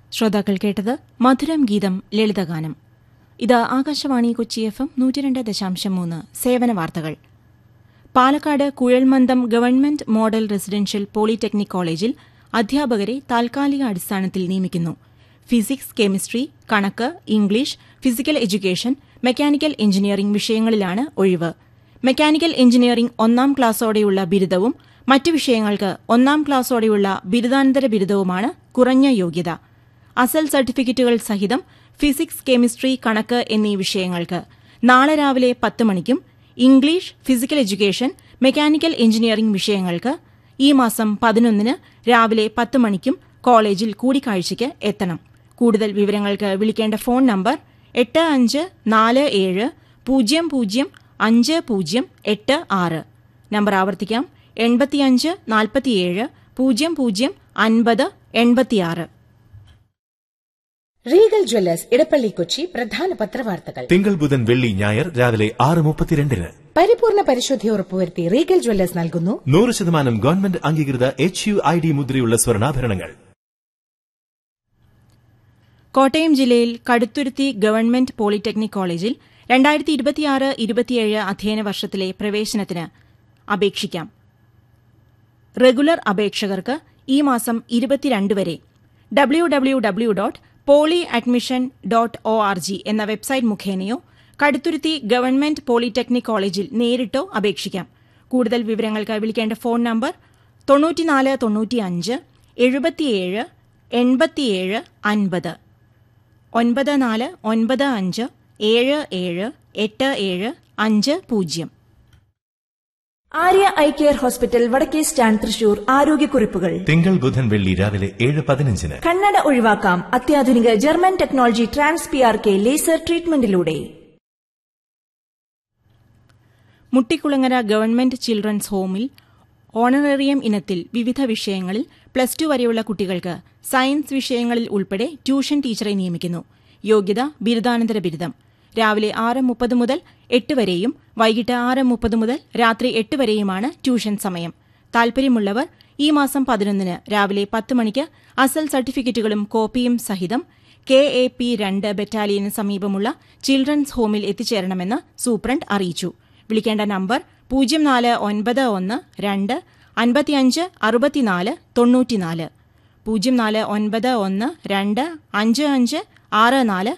ശ്രോതാക്കൾ കേട്ടത് മധുരം ഗീതം ലളിതഗാനം ഇത് ആകാശവാണി കൊച്ചി എഫ് എം നൂറ്റിരണ്ട് ദശാംശം മൂന്ന് സേവന വാർത്തകൾ പാലക്കാട് കുഴൽമന്ദം ഗവൺമെന്റ് മോഡൽ റെസിഡൻഷ്യൽ പോളിടെക്നിക് കോളേജിൽ അധ്യാപകരെ താൽക്കാലിക അടിസ്ഥാനത്തിൽ നിയമിക്കുന്നു ഫിസിക്സ് കെമിസ്ട്രി കണക്ക് English physical education mechanical engineering വിഷയങ്ങളിലാണ് ഒഴിവ് മെക്കാനിക്കൽ എഞ്ചിനീയറിംഗ് ഒന്നാം ക്ലാസ്സോടെയുള്ള ബിരുദവും മറ്റ് വിഷയങ്ങൾക്ക് ഒന്നാം ക്ലാസ്സോടെയുള്ള ബിരുദാനന്തര ബിരുദവുമാണ് കുറഞ്ഞ യോഗ്യത അസൽ സർട്ടിഫിക്കറ്റുകൾ സഹിതം ഫിസിക്സ് കെമിസ്ട്രി കണക്ക് എന്നീ വിഷയങ്ങൾക്ക് നാളെ രാവിലെ പത്ത് മണിക്കും English physical education mechanical engineering വിഷയങ്ങൾക്ക് ഈ മാസം പതിനൊന്നിന് രാവിലെ പത്ത് മണിക്കും കോളേജിൽ കൂടിക്കാഴ്ചയ്ക്ക് എത്തണം കൂടുതൽ വിവരങ്ങൾക്ക് വിളിക്കേണ്ട ഫോൺ നമ്പർ എട്ട് അഞ്ച് നാല് ഏഴ് പൂജ്യം പൂജ്യം അഞ്ച് പൂജ്യം എട്ട് ആറ് നമ്പർ ആവർത്തിക്കാം എൺപത്തിയഞ്ച് നാൽപ്പത്തിയേഴ് പൂജ്യം പൂജ്യം അൻപത് എൺപത്തിയാറ് റീഗൽ ജ്വല്ലേഴ്സ് ഇടപ്പള്ളി കൊച്ചി പ്രധാന പത്രവാർത്തകൾ തിങ്കൾ ബുധൻ വെള്ളി ഞായർ രാവിലെ ആറ് മുപ്പത്തിരണ്ടിന് പരിപൂർണ പരിശുദ്ധി ഉറപ്പുവരുത്തി റീഗൽ ജ്വല്ലേഴ്സ് നൽകുന്നു നൂറ് ശതമാനം ഗവൺമെന്റ് അംഗീകൃത എച്ച് യു ഐ ഡി മുദ്രയുള്ള സ്വർണ്ണാഭരണങ്ങൾ കോട്ടയം ജില്ലയിൽ കടുത്തുരുത്തി ഗവൺമെന്റ് പോളിടെക്നിക് കോളേജിൽ രണ്ടായിരത്തി ഇരുപത്തിയാറ് ഇരുപത്തിയേഴ് അധ്യയന വർഷത്തിലെ പ്രവേശനത്തിന് അപേക്ഷിക്കാം റെഗുലർ അപേക്ഷകർക്ക് ഈ മാസം ഇരുപത്തിരണ്ട് വരെ W W W dot poly admission dot O R G എന്ന വെബ്സൈറ്റ് മുഖേനയോ കടുത്തുരുത്തി ഗവൺമെന്റ് പോളിടെക്നിക് കോളേജിൽ നേരിട്ടോ അപേക്ഷിക്കാം കൂടുതൽ വിവരങ്ങൾക്ക് വിളിക്കേണ്ട ഫോൺ നമ്പർ തൊണ്ണൂറ്റിനാല് തൊണ്ണൂറ്റിയഞ്ച് എഴുപത്തിയേഴ് എൺപത്തിയേഴ് അൻപത് ഒൻപത് നാല് ഒൻപത് അഞ്ച് ഏഴ് ഏഴ് എട്ട് ഏഴ് അഞ്ച് പൂജ്യം ആര്യ ഐ കെയർ ഹോസ്പിറ്റൽ വടക്കേ സ്റ്റാൻഡ് തൃശൂർ ആരോഗ്യക്കുറിപ്പുകൾ തിങ്കൾ ബുധൻ വെള്ളി രാവിലെ ഏഴ് പതിനഞ്ചിന് കണ്ണട ഒഴിവാക്കാം അത്യാധുനിക German technology trans P R K laser ട്രീറ്റ്മെന്റിലൂടെ മുട്ടിക്കുളങ്ങര ഗവൺമെന്റ് ചിൽഡ്രൻസ് ഹോമിൽ ഓണറേറിയം ഇനത്തിൽ വിവിധ വിഷയങ്ങളിൽ പ്ലസ് ടു വരെയുള്ള കുട്ടികൾക്ക് സയൻസ് വിഷയങ്ങളിൽ ഉൾപ്പെടെ ട്യൂഷൻ ടീച്ചറെ നിയമിക്കുന്നു യോഗ്യത ബിരുദാനന്തര ബിരുദം രാവിലെ ആറ് മുപ്പത് മുതൽ എട്ട് വരെയും വൈകിട്ട് ആറ് മുപ്പത് മുതൽ രാത്രി എട്ട് വരെയുമാണ് ട്യൂഷൻ സമയം താൽപര്യമുള്ളവർ ഈ മാസം പതിനൊന്നിന് രാവിലെ പത്ത് മണിക്ക് അസൽ സർട്ടിഫിക്കറ്റുകളും കോപ്പിയും സഹിതം കെ എ പി രണ്ട് ബറ്റാലിയന് സമീപമുള്ള ചിൽഡ്രൻസ് ഹോമിൽ എത്തിച്ചേരണമെന്ന് സൂപ്രണ്ട് അറിയിച്ചു വിളിക്കേണ്ട നമ്പർ പൂജ്യം നാല് ഒൻപത് ഒന്ന് രണ്ട് അൻപത്തിയഞ്ച് അറുപത്തിനാല് തൊണ്ണൂറ്റിനാല് പൂജ്യം നാല് ഒൻപത് ഒന്ന് രണ്ട് അഞ്ച് അഞ്ച് ആറ് നാല്